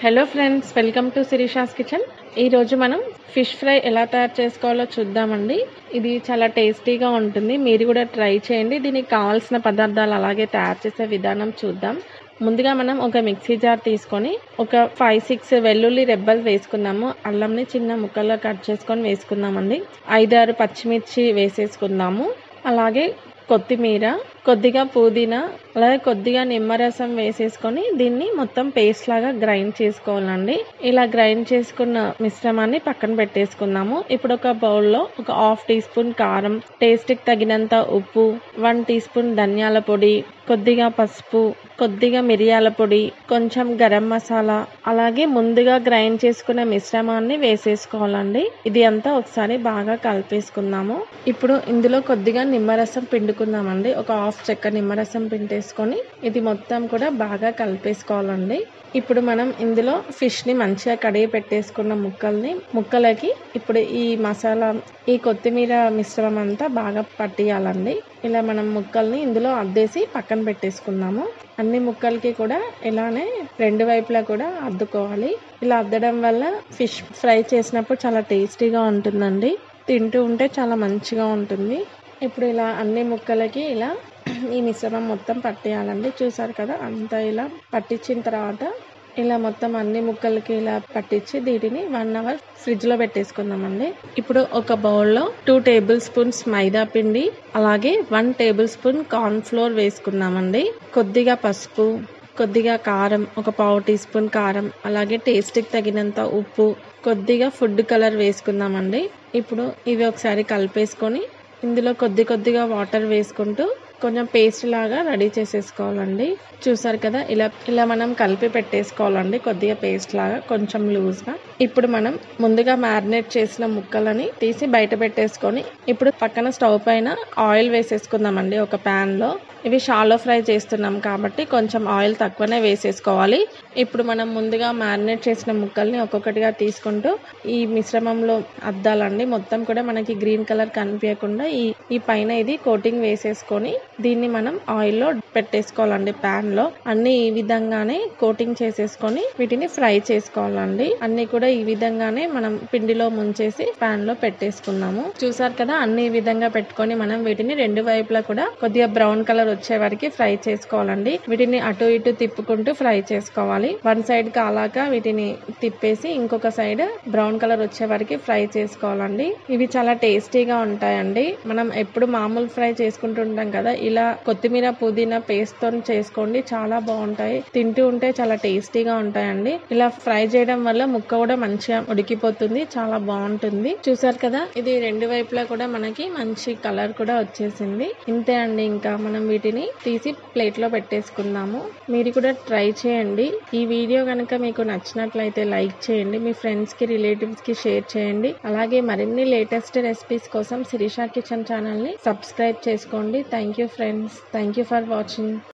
hello friends welcome to Sirisha's kitchen ఈరోజు మనం fish fry ఎలా తయారు చేసుకోవాలో చూద్దామండి ఇది చాలా టేస్టీగా ఉంటుంది మీరు కూడా ట్రై చేయండి దీనికి కావాల్సిన పదార్థాలు అలాగే తయారు చేసే విధానం చూద్దాం ముందుగా మనం ఒక మిక్సీ జార్ తీసుకొని ఒక ఫైవ్ సిక్స్ వెల్లుల్లి రెబ్బలు వేసుకుందాము అల్లంని చిన్న ముక్కల్లో కట్ చేసుకొని వేసుకుందామండి ఐదారు పచ్చిమిర్చి వేసేసుకుందాము అలాగే కొత్తిమీర కొద్దిగా పుదీనా అలాగే కొద్దిగా నిమ్మరసం వేసేసుకొని దీన్ని మొత్తం పేస్ట్ లాగా గ్రైండ్ చేసుకోవాలండి ఇలా గ్రైండ్ చేసుకున్న మిశ్రమాన్ని పక్కన పెట్టేసుకుందాము ఇప్పుడు ఒక బౌల్లో ఒక హాఫ్ టీ స్పూన్ కారం టేస్ట్కి తగినంత ఉప్పు వన్ టీ స్పూన్ ధనియాల పొడి కొద్దిగా పసుపు కొద్దిగా మిరియాల పొడి కొంచెం గరం మసాలా అలాగే ముందుగా గ్రైండ్ చేసుకున్న మిశ్రమాన్ని వేసేసుకోవాలండి ఇది అంతా ఒకసారి బాగా కలిపేసుకుందాము ఇప్పుడు ఇందులో కొద్దిగా నిమ్మరసం పిండుకుందామండి ఒక హాఫ్ చెక్క నిమ్మరసం పిండేసుకొని ఇది మొత్తం కూడా బాగా కలిపేసుకోవాలండి ఇప్పుడు మనం ఇందులో ఫిష్ని మంచిగా కడిగి పెట్టేసుకున్న ముక్కల్ని ముక్కలకి ఇప్పుడు ఈ మసాలా ఈ కొత్తిమీర మిశ్రమం అంతా బాగా పట్టియాలండి ఇలా మనం ముక్కల్ని ఇందులో అద్దేసి పక్కన పెట్టేసుకుందాము అన్ని ముక్కలకి కూడా ఇలానే రెండు వైపులా కూడా అద్దుకోవాలి ఇలా అద్దడం వల్ల ఫిష్ ఫ్రై చేసినప్పుడు చాలా టేస్టీగా ఉంటుందండి తింటూ ఉంటే చాలా మంచిగా ఉంటుంది ఇప్పుడు ఇలా అన్ని ముక్కలకి ఇలా ఈ మిశ్రమం మొత్తం పట్టేయాలండి చూసారు కదా అంతా ఇలా పట్టించిన తర్వాత ఇలా మొత్తం అన్ని ముక్కలకి ఇలా పట్టించి వీటిని వన్ అవర్ ఫ్రిడ్జ్ లో పెట్టేసుకుందామండి ఇప్పుడు ఒక బౌల్లో టూ టేబుల్ స్పూన్స్ మైదా పిండి అలాగే one tablespoon cornflour వేసుకుందామండి కొద్దిగా పసుపు కొద్దిగా కారం ఒక పావు టీ స్పూన్ కారం అలాగే టేస్ట్కి తగినంత ఉప్పు కొద్దిగా ఫుడ్ కలర్ వేసుకుందామండి ఇప్పుడు ఇవి ఒకసారి కలిపేసుకొని ఇందులో కొద్ది కొద్దిగా వాటర్ వేసుకుంటూ కొంచెం పేస్ట్ లాగా రెడీ చేసేసుకోవాలండి చూసారు కదా ఇలా ఇలా మనం కలిపి పెట్టేసుకోవాలండి కొద్దిగా పేస్ట్ లాగా కొంచెం లూజ్గా ఇప్పుడు మనం ముందుగా మ్యారినేట్ చేసిన ముక్కలని తీసి బయట పెట్టేసుకొని ఇప్పుడు పక్కన స్టవ్ పైన ఆయిల్ వేసేసుకుందామండి ఒక ప్యాన్లో ఇవి షాలో ఫ్రై చేస్తున్నాం కాబట్టి కొంచెం ఆయిల్ తక్కువనే వేసేసుకోవాలి ఇప్పుడు మనం ముందుగా మ్యారినేట్ చేసిన ముక్కల్ని ఒక్కొక్కటిగా తీసుకుంటూ ఈ మిశ్రమంలో అద్దాలండి మొత్తం కూడా మనకి గ్రీన్ కలర్ కనిపించకుండా ఈ ఈ పైన ఇది కోటింగ్ వేసేసుకొని దీన్ని మనం ఆయిల్లో పెట్టేసుకోవాలండి ప్యాన్ లో అన్ని ఈ విధంగానే కోటింగ్ చేసేసుకొని వీటిని ఫ్రై చేసుకోవాలండి అన్ని కూడా ఈ విధంగానే మనం పిండిలో ముంచేసి ప్యాన్ లో పెట్టేసుకున్నాము చూసారు కదా అన్ని ఈ విధంగా పెట్టుకొని మనం వీటిని రెండు వైపులా కూడా కొద్దిగా బ్రౌన్ కలర్ వచ్చే వరకు ఫ్రై చేసుకోవాలండి వీటిని అటు ఇటు తిప్పుకుంటూ ఫ్రై చేసుకోవాలి వన్ సైడ్ కాలాక వీటిని తిప్పేసి ఇంకొక సైడ్ బ్రౌన్ కలర్ వచ్చే వరకు ఫ్రై చేసుకోవాలండి ఇవి చాలా టేస్టీగా ఉంటాయండి మనం ఎప్పుడు మామూలు ఫ్రై చేసుకుంటుంటాం కదా ఇలా కొత్తిమీర పుదీనా పేస్ట్ తో చేసుకోండి చాలా బాగుంటాయి తింటూ ఉంటే చాలా టేస్టీగా ఉంటాయండి ఇలా ఫ్రై చేయడం వల్ల ముక్క కూడా మంచిగా ఉడికిపోతుంది చాలా బాగుంటుంది చూసారు కదా ఇది రెండు వైపులా కూడా మనకి మంచి కలర్ కూడా వచ్చేసింది ఇంతే అండి ఇంకా మనం వీటిని తీసి ప్లేట్ లో పెట్టేసుకుందాము మీరు కూడా ట్రై చేయండి ఈ వీడియో కనుక మీకు నచ్చినట్లయితే లైక్ చేయండి మీ ఫ్రెండ్స్ కి రిలేటివ్స్ కి షేర్ చేయండి అలాగే మరిన్ని లేటెస్ట్ రెసిపీస్ కోసం శిరీషా కిచెన్ ఛానల్ ని సబ్స్క్రైబ్ చేసుకోండి thank you friends thank you for watching